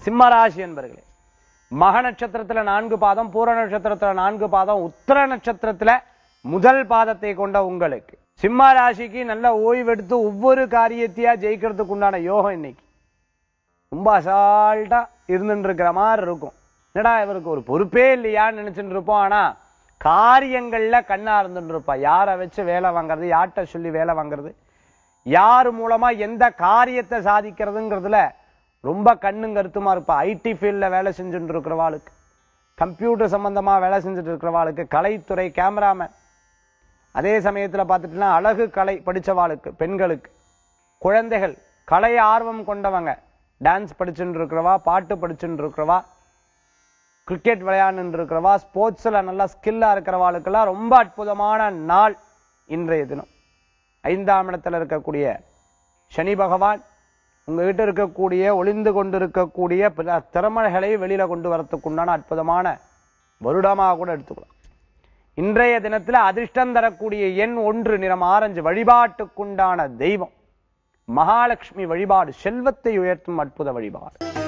சிம்மராசி என்பர்களே மக நட்சத்திரத்துல நான்கு பாதம் பூர நட்சத்திரத்துல நான்கு பாதம் உத்தர நட்சத்திரத்துல முதல் பாதத்தை கொண்ட உங்களுக்கு சிம்ம ராசிக்கு நல்ல ஓய்வெடுத்து ஒவ்வொரு காரியத்தையா ஜெயிக்கிறதுக்கு உண்டான யோகம் இன்னைக்கு ரொம்ப அசால்ட்டா இருந்துட்டு இருக்கிற மாதிரி இருக்கும் என்னடா இவருக்கு ஒரு பொறுப்பே இல்லையான்னு நினைச்சுட்டு இருப்போம் ஆனா காரியங்கள்ல கண்ணா இருந்துட்டு இருப்பா யாரை வச்சு வேலை வாங்குறது யார்கிட்ட சொல்லி வேலை வாங்குறது யார் மூலமா எந்த காரியத்தை சாதிக்கிறதுங்கிறதுல ரொம்ப கண்ணும் கருத்துமா இருப்பா ஐடி ஃபீல்ட்ல வேலை செஞ்சுட்டு இருக்கிறவாளுக்கு கம்ப்யூட்டர் சம்பந்தமா வேலை செஞ்சுட்டு இருக்கிறவாளுக்கு கலைத்துறை கேமராமேன் அதே சமயத்துல பார்த்துட்டுனா அழகு கலை படிச்சவாளுக்கு பெண்களுக்கு குழந்தைகள் கலை ஆர்வம் கொண்டவங்க டான்ஸ் படிச்சுட்டு இருக்கிறவா பாட்டு படிச்சுட்டு இருக்கிறவா கிரிக்கெட் விளையாண்டு இருக்கிறவா ஸ்போர்ட்ஸ்ல நல்லா ஸ்கில்லா இருக்கிறவாளுக்கெல்லாம் ரொம்ப அற்புதமான நாள் இன்றைய தினம் ஐந்தாம் இடத்துல இருக்கக்கூடிய சனி பகவான் உங்ககிட்ட இருக்கக்கூடிய ஒளிந்து கொண்டிருக்கக்கூடிய பிற திறமைகளை வெளியில கொண்டு வரத்துக்கு உண்டான அற்புதமான வருடமாக கூட எடுத்துக்கலாம் இன்றைய தினத்துல அதிர்ஷ்டம் தரக்கூடிய எண் ஒன்று நிறம் ஆரஞ்சு வழிபாட்டுக்குண்டான தெய்வம் மகாலட்சுமி வழிபாடு செல்வத்தை உயர்த்தும் அற்புத வழிபாடு